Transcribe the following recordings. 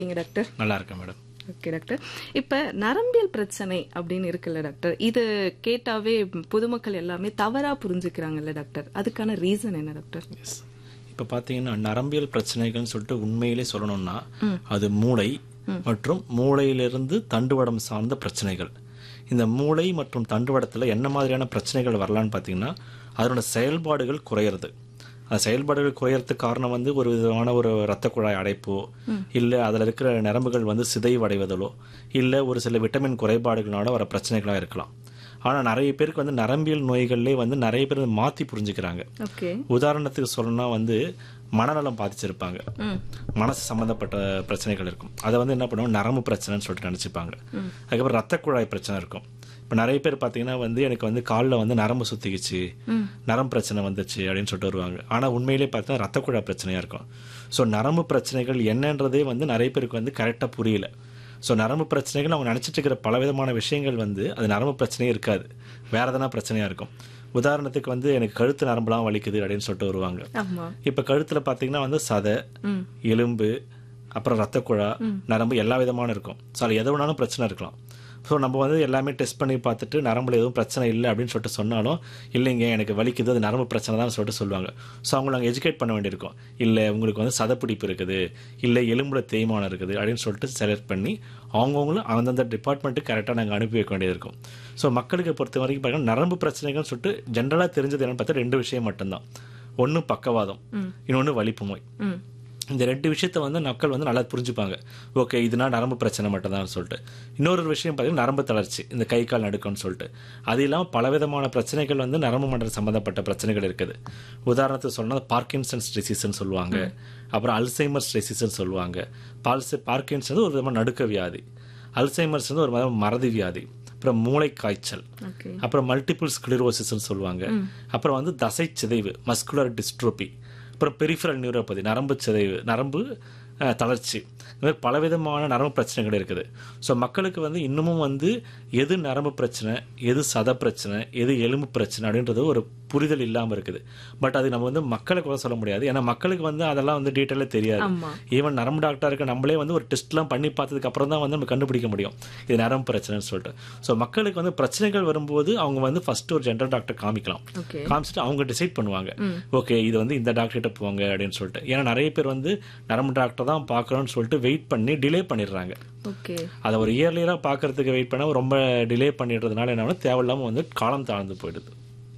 இருக்கீங்க டாக்டர் நல்லா இருக்கேன் மேடம் ஓகே டாக்டர் இப்ப நரம்பியல் பிரச்சனை அப்படின்னு இருக்குல்ல டாக்டர் இது கேட்டாவே பொதுமக்கள் எல்லாமே தவறா புரிஞ்சுக்கிறாங்கல்ல டாக்டர் அதுக்கான ரீசன் என்ன டாக்டர் எஸ் இப்போ பார்த்தீங்கன்னா நரம்பியல் பிரச்சனைகள்னு சொல்லிட்டு உண்மையிலே சொல்லணும்னா அது மூளை மற்றும் மூளையிலிருந்து தண்டுவடம் சார்ந்த பிரச்சனைகள் இந்த மூளை மற்றும் தண்டுவடத்தில் என்ன மாதிரியான பிரச்சனைகள் வரலான்னு பார்த்தீங்கன்னா அதனோட செயல்பாடுகள் குறையிறது அந்த செயல்பாடுகள் குறையறதுக்கு காரணம் வந்து ஒரு விதமான ஒரு இரத்த குழாய் அடைப்போ இல்லை அதில் இருக்கிற நரம்புகள் வந்து சிதைவடைவதலோ இல்லை ஒரு சில விட்டமின் குறைபாடுகளோட வர பிரச்சனைகளாக இருக்கலாம் ஆனால் நிறைய பேருக்கு வந்து நரம்பியல் நோய்கள்லேயே வந்து நிறைய பேர் மாற்றி புரிஞ்சுக்கிறாங்க ஓகே உதாரணத்துக்கு சொல்லணும்னா வந்து மனநலம் பாதிச்சிருப்பாங்க மனசு சம்மந்தப்பட்ட பிரச்சனைகள் இருக்கும் அதை வந்து என்ன பண்ணுவோம் நரம்பு பிரச்சனைன்னு சொல்லிட்டு நினச்சிப்பாங்க அதுக்கப்புறம் ரத்த குழாய் பிரச்சனை இருக்கும் இப்போ நிறைய பேர் பார்த்தீங்கன்னா வந்து எனக்கு வந்து காலில் வந்து நரம்பு சுத்திக்கிச்சு நரம்பு பிரச்சனை வந்துச்சு அப்படின்னு சொல்லிட்டு வருவாங்க ஆனால் உண்மையிலே பார்த்தா ரத்த குழாய் பிரச்சனையாக இருக்கும் ஸோ நரம்பு பிரச்சனைகள் என்னன்றதே வந்து நிறைய பேருக்கு வந்து கரெக்டாக புரியல ஸோ நரம்பு பிரச்சனைகள் அவங்க நினச்சிட்டு இருக்கிற பலவிதமான விஷயங்கள் வந்து அது நரம்பு பிரச்சனையே இருக்காது வேற எதனா பிரச்சனையாக இருக்கும் உதாரணத்துக்கு வந்து எனக்கு கழுத்து நரம்புலாம் வலிக்குது அப்படின்னு சொல்லிட்டு வருவாங்க ஆமா இப்போ கழுத்தில் பார்த்தீங்கன்னா வந்து சதை எலும்பு அப்புறம் ரத்த குழா நரம்பு எல்லா விதமான இருக்கும் ஸோ அதில் எது வேணாலும் பிரச்சனை இருக்கலாம் ஸோ நம்ம வந்து எல்லாமே டெஸ்ட் பண்ணி பார்த்துட்டு நரம்புல எதுவும் பிரச்சனை இல்லை அப்படின்னு சொல்லிட்டு சொன்னாலும் இல்லைங்க எனக்கு வலிக்குது அது நரம்பு பிரச்சனை தான் சொல்லிட்டு சொல்லுவாங்க ஸோ அவங்கள நாங்கள் எஜுகேட் பண்ண வேண்டியிருக்கும் இல்லை உங்களுக்கு வந்து சதப்பிடிப்பு இருக்குது இல்லை எலும்புல தேய்மானம் இருக்குது அப்படின்னு சொல்லிட்டு செலக்ட் பண்ணி அவங்கவுங்களும் அந்தந்த டிபார்ட்மெண்ட்டுக்கு கரெக்டாக நாங்கள் அனுப்பி வைக்க வேண்டியது இருக்கும் ஸோ மக்களுக்கு பொறுத்த வரைக்கும் பார்த்தீங்கன்னா நரம்பு பிரச்சனைகள்னு சொல்லிட்டு ஜென்ரலாக தெரிஞ்சது என்னன்னு பார்த்தா ரெண்டு விஷயம் மட்டும்தான் ஒன்று பக்கவாதம் இன்னொன்று வலிப்பு நோய் ம் இந்த ரெண்டு விஷயத்த வந்து மக்கள் வந்து நல்லா புரிஞ்சுப்பாங்க ஓகே இதுனா நரம்பு பிரச்சனை மட்டும்தான் சொல்லிட்டு இன்னொரு விஷயம் பார்த்தீங்கன்னா நரம்பு தளர்ச்சி இந்த கை கால் நடுக்கம்னு சொல்லிட்டு அது இல்லாமல் பலவிதமான பிரச்சனைகள் வந்து நரம்பு மண்டலம் சம்பந்தப்பட்ட பிரச்சனைகள் இருக்குது உதாரணத்துக்கு சொன்னால் பார்க்கின்சன்ஸ் டிசீஸ்ன்னு சொல்லுவாங்க அப்புறம் அல்சைமர்ஸ் டிசீஸ்ன்னு சொல்லுவாங்க பால்ஸ் பார்க்கின்ஸ் வந்து ஒரு விதமான நடுக்க வியாதி அல்சைமர்ஸ் வந்து ஒரு விதமான மறதி வியாதி அப்புறம் மூளை காய்ச்சல் ஓகே அப்புறம் மல்டிபிள் ஸ்க்ளிரோசிஸ்ன்னு சொல்லுவாங்க அப்புறம் வந்து தசை சிதைவு மஸ்குலர் டிஸ்ட்ரோபி அப்புறம் பெரிஃபரல் நியூரோபதி நரம்பு சிதைவு நரம்பு அஹ், தளர்ச்சி இந்த மாதிரி பலவிதமான நரம்பு பிரச்சனைகள் இருக்குது ஸோ மக்களுக்கு வந்து இன்னமும் வந்து எது நரம்பு பிரச்சனை எது சத பிரச்சனை எது எலும்பு பிரச்சனை அப்படின்றது ஒரு புரிதல் இல்லாமல் இருக்குது பட் அது நம்ம வந்து மக்களுக்கு கூட சொல்ல முடியாது ஏன்னா மக்களுக்கு வந்து அதெல்லாம் வந்து டீட்டெயிலாக தெரியாது ஆமா ஈவன் நரம்பு டாக்டருக்கு நம்மளே வந்து ஒரு டெஸ்ட்லாம் பண்ணி பார்த்ததுக்கு அப்புறம் தான் வந்து நம்ம கண்டுபிடிக்க முடியும் இது நரம்பு பிரச்சனைன்னு சொல்லிட்டு ஸோ மக்களுக்கு வந்து பிரச்சனைகள் வரும்போது அவங்க வந்து ஃபர்ஸ்ட் ஒரு ஜென்ரல் டாக்டர் காமிக்கலாம் ஓகே காமிச்சிட்டு அவங்க டிசைட் பண்ணுவாங்க ஓகே இது வந்து இந்த டாக்டர்கிட்ட போங்க அப்படின்னு சொல்லிட்டு ஏன்னா நிறைய பேர் வந்து நரம்பு டாக்டர் தான் பார்க்குறோன்னு சொல்லிட்டு வெயிட் பண்ணி டிலே பண்ணிடுறாங்க ஓகே அதை ஒரு இயர்லியராக பார்க்கறதுக்கு வெயிட் பண்ண ரொம்ப டிலே பண்ணிடுறதுனால என்ன ஆகும்னா, தேவையில்லாம வந்து காலம் தாழ்ந்து போயிடுது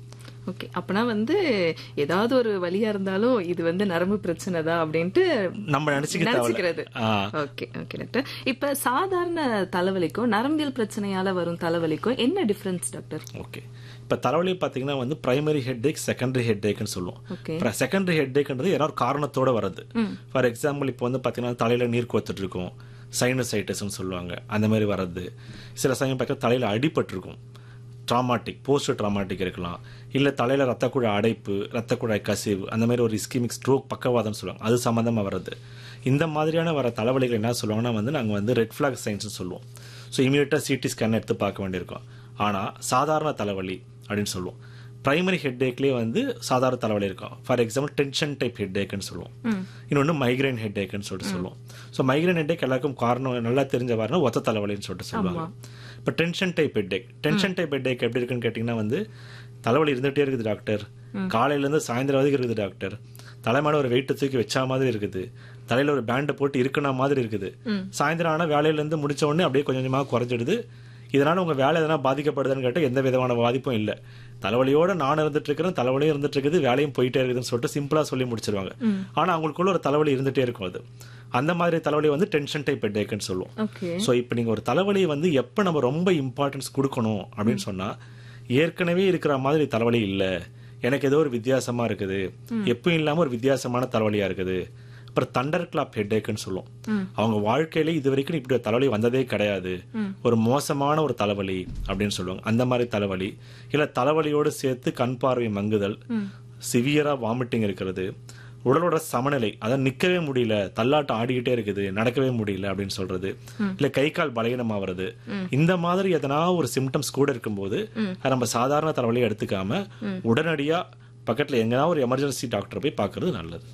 ஓகே அப்பனா வந்து ஏதாவது ஒரு வழியா இருந்தாலும் இது வந்து நரம்பு பிரச்சனை தான் அப்படின்ட்டு நம்ம நினைச்சுக்க நினைச்சுக்கிறது ஆ ஓகே ஓகே டாக்டர் இப்ப சாதாரண தலைவலிக்கும் நரம்பியல் பிரச்சனையால வரும் தலைவலிக்கும் என்ன டிஃபரன்ஸ் டாக்டர் ஓகே இப்போ தலைவலி பார்த்தீங்கன்னா வந்து பிரைமரி ஹெட்ஏக் செகண்டரி ஹெட்ஏக்னு சொல்லுவோம் ஓகே செகண்டரி ஹெட்ஏக்ன்றது ஏதாவது ஒரு காரணத்தோட வருது ஃபார் எக்ஸாம்பிள் இப்போ வந்து பார்த்தீங்கன்னா தலையில் நீர் கோத்துட்டு இருக்கும் சைனசைட்டிஸ்னு சொல்லுவாங்க அந்த மாதிரி வர்றது சில சமயம் பார்த்தா தலையில் அடிபட்டிருக்கும் ட்ராமாட்டிக் போஸ்ட் ட்ராமாட்டிக் இருக்கலாம் இல்லை தலையில் ரத்த குழாய் அடைப்பு ரத்த குழாய் கசிவு அந்த மாதிரி ஒரு இஸ்கிமிக் ஸ்ட்ரோக் பக்கவாதம்னு சொல்லுவாங்க அது சம்மந்தமாக வர்றது இந்த மாதிரியான வர தலைவலிகள் என்ன சொல்லுவாங்கன்னா வந்து நாங்கள் வந்து ரெட் ஃப்ளாக் சைன்ஸ்னு சொல்லுவோம் ஸோ இமீடியட்டாக சிடி ஸ்கேன் எடுத்து பார்க்க வேண்டியிருக்கும் ஆனால் சாதாரண தலைவலி அப்படின்னு சொல்லுவோம் பிரைமரி ஹெட்ஏக்லேயே வந்து சாதாரண தலைவலி இருக்கும் ஃபார் எக்ஸாம்பிள் டென்ஷன் டைப் ஹெட்ஏக்னு சொல்லுவோம் இன்னொன்று மைக்ரைன் ஹெட்ஏக்னு சொல்லிட்டு சொல்லுவோம் ஸோ மைக்ரைன் ஹெட்ஏக் எல்லாருக்கும் காரணம் நல்லா தெரிஞ்ச வாரம் ஒத்த தலைவலின்னு சொல்லிட்டு சொல்லுவாங்க இப்போ tension type headache tension type headache எப்படி இருக்குன்னு கேட்டிங்கன்னா வந்து தலைவலி இருந்துகிட்டே இருக்குது டாக்டர் காலையிலேருந்து சாயந்தரம் வரைக்கும் இருக்குது டாக்டர் தலைமையில ஒரு வெயிட்டை தூக்கி வச்சா மாதிரி இருக்குது தலையில ஒரு பேண்டை போட்டு இருக்கனா மாதிரி இருக்குது சாயந்தரம் ஆனால் வேலையிலேருந்து முடிச்ச உடனே அப்படியே கொஞ்சம் கொஞ்சமாக குறைஞ்சிடுது இதனால உங்க வேலை எதனா பாதிக்கப்படுதுன்னு கேட்டால் எந்த விதமான பாதிப்பும் இல்லை தலைவலியோட நான் இருந்துட்டு இருக்கிறேன் தலைவலியும் இருந்துட்டு இருக்குது வேலையும் போயிட்டே இருக்குதுன்னு சொல்லிட்டு சிம்பிளா சொல்லி முடிச்சிருவாங்க ஆனா அவங்களுக்குள்ள ஒரு தலைவலி இருந்துட்டே இருக்கும் அது அந்த மாதிரி தலைவலி வந்து டென்ஷன் டைப் ஹெட்ஏக்னு சொல்லுவோம் ஓகே ஸோ இப்போ நீங்கள் ஒரு தலைவலியை வந்து எப்போ நம்ம ரொம்ப இம்பார்ட்டன்ஸ் கொடுக்கணும் அப்படின்னு சொன்னால் ஏற்கனவே இருக்கிற மாதிரி தலைவலி இல்லை எனக்கு ஏதோ ஒரு வித்தியாசமா இருக்குது எப்பவும் இல்லாமல் ஒரு வித்தியாசமான தலைவலியா இருக்குது அப்புறம் தண்டர் கிளாப் ஹெட்ஏக்குன்னு சொல்லுவோம் அவங்க வாழ்க்கையில இது வரைக்கும் இப்படி ஒரு தலைவலி வந்ததே கிடையாது ஒரு மோசமான ஒரு தலைவலி அப்படின்னு சொல்லுவாங்க அந்த மாதிரி தலைவலி இல்லை தலைவலியோடு சேர்த்து கண் பார்வை மங்குதல் சிவியரா வாமிட்டிங் இருக்கிறது உடலோட சமநிலை அதான் நிக்கவே முடியல தள்ளாட்டம் ஆடிக்கிட்டே இருக்குது நடக்கவே முடியல அப்படின்னு சொல்றது இல்ல கை கால் பலகீனமாவது இந்த மாதிரி எதனா ஒரு சிம்டம்ஸ் கூட இருக்கும்போது அது நம்ம சாதாரண தலைவலியை எடுத்துக்காம உடனடியா பக்கத்துல எங்கனா ஒரு எமர்ஜென்சி டாக்டர் போய் பார்க்கிறது நல்லது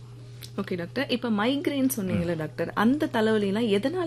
ஓகே டாக்டர் இப்ப மைக்ரேன் சொன்னீங்கல்ல டாக்டர் அந்த தலைவலி எல்லாம் எதனால